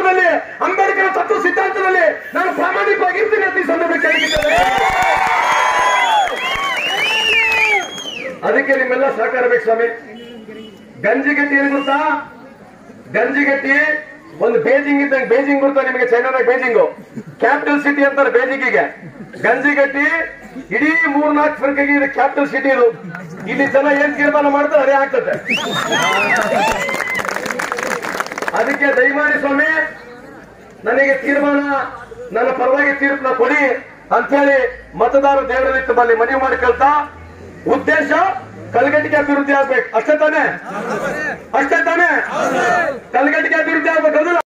ಸಿದ್ಧಾಂತದಲ್ಲಿ ಅಂಬೇಡ್ಕರ್ ತತ್ವ ಸಿದ್ಧಾಂತದಲ್ಲಿ ನಾನು ಪ್ರಾಮಾಣಿಕವಾಗಿರ್ತೀನಿ ಅಂತ ಈ ಸಂದರ್ಭದಲ್ಲಿ ಕೇಳಿದ್ದೇನೆ ಅದಕ್ಕೆ ನಿಮ್ಮೆಲ್ಲ ಸಹಕಾರ ಬೇಕು ಸ್ವಾಮಿ ಗಂಜಿಗಟ್ಟಿ ಏನು ಗೊತ್ತಾ ಗಂಜಿಗಟ್ಟಿ ಒಂದು ಬೇಜಿಂಗ್ ಇದ್ದಂಗೆ ಬೇಜಿಂಗ್ ಗೊತ್ತಾ ನಿಮಗೆ ಚೈನಾದಾಗ ಬೇಜಿಂಗು ಕ್ಯಾಪಿಟಲ್ ಸಿಟಿ ಅಂತಾರೆ ಬೇಜಿಂಗಿಗೆ ಗಂಜಿಗಟ್ಟಿ ಇಡೀ ಮೂರ್ನಾಲ್ಕು ಫರ್ಕಿಗೆ ಇದು ಕ್ಯಾಪಿಟಲ್ ಸಿಟಿ ಇದು ಇಲ್ಲಿ ಜನ ಏನ್ ತೀರ್ಮಾನ ಮಾಡ್ತಾರೆ ಅದೇ ಆಗ್ತದೆ ಅದಕ್ಕೆ ದಯಮಾಡಿ ಸ್ವಾಮಿ ನನಗೆ ತೀರ್ಮಾನ ನನ್ನ ಪರವಾಗಿ ತೀರ್ಪನ್ನ ಕೊಡಿ ಅಂತೇಳಿ ಮತದಾರ ದೇವರಲ್ಲಿ ತಮ್ಮಲ್ಲಿ ಮನವಿ ಮಾಡಿ ಕೇಳ್ತಾ ಉದ್ದೇಶ ಕಲ್ಗಟ್ಟಿಗೆ ಅಭಿವೃದ್ಧಿ ಆಗ್ಬೇಕು ಅಷ್ಟೇ ತಾನೇ ಅಷ್ಟೇ ತಾನೇ ಕಲ್ಗಟ್ಟಿಗೆ ಅಭಿವೃದ್ಧಿ ಆಗ್ಬೇಕು